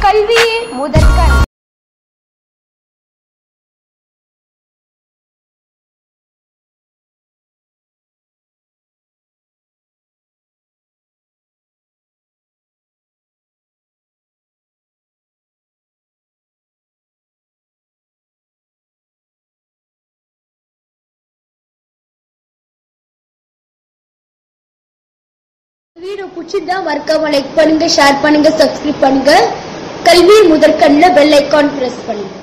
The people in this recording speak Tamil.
கல்வியே முதற்கண் வீடியோ பிடிச்சிருந்தா மறக்காம லைக் பண்ணுங்க ஷேர் பண்ணுங்க சப்ஸ்கிரைப் பண்ணுங்க கல்வி முதற்கண்ணில் பெல் ஐக்கான் பிரஸ் பண்ணுங்க